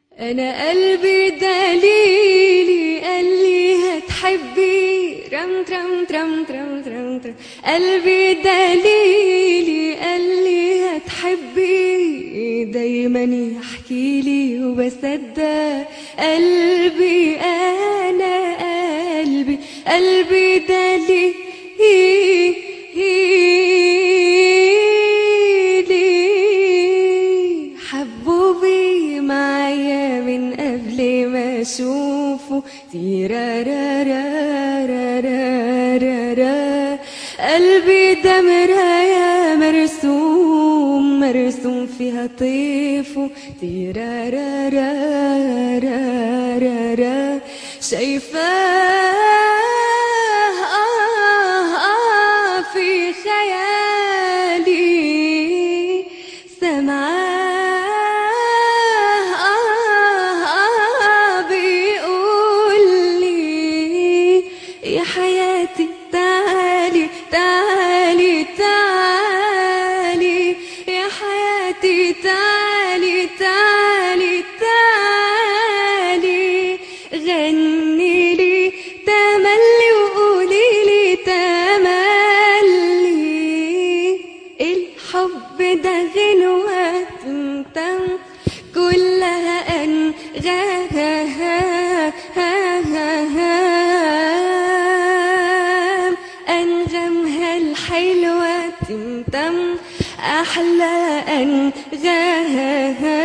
أنا قلبي دليلي قال لي هتحبي رم ترم ترم ترم ترم ترم قلبي دليلي قال لي هتحبي دايما يحكي لي وبصدق قلبي أنا قلبي قلبي دليلي حبوبي معايا من قبل ما اشوفه تيرارارارارارارا قلبي ده مرايا مرسوم مرسوم فيها طيفه تيرارارارارارا شايفاه آه آه في خيالي سمعاه آه آه بيقول لي يا حياتي تعالي تعالي تعالي يا حياتي تعالي تعالي تعالي غني لي تملي وقولي لي تملي الحب ده غنوة تم كلها أنغام أنغامها الحلوة تمتم أحلى أنغام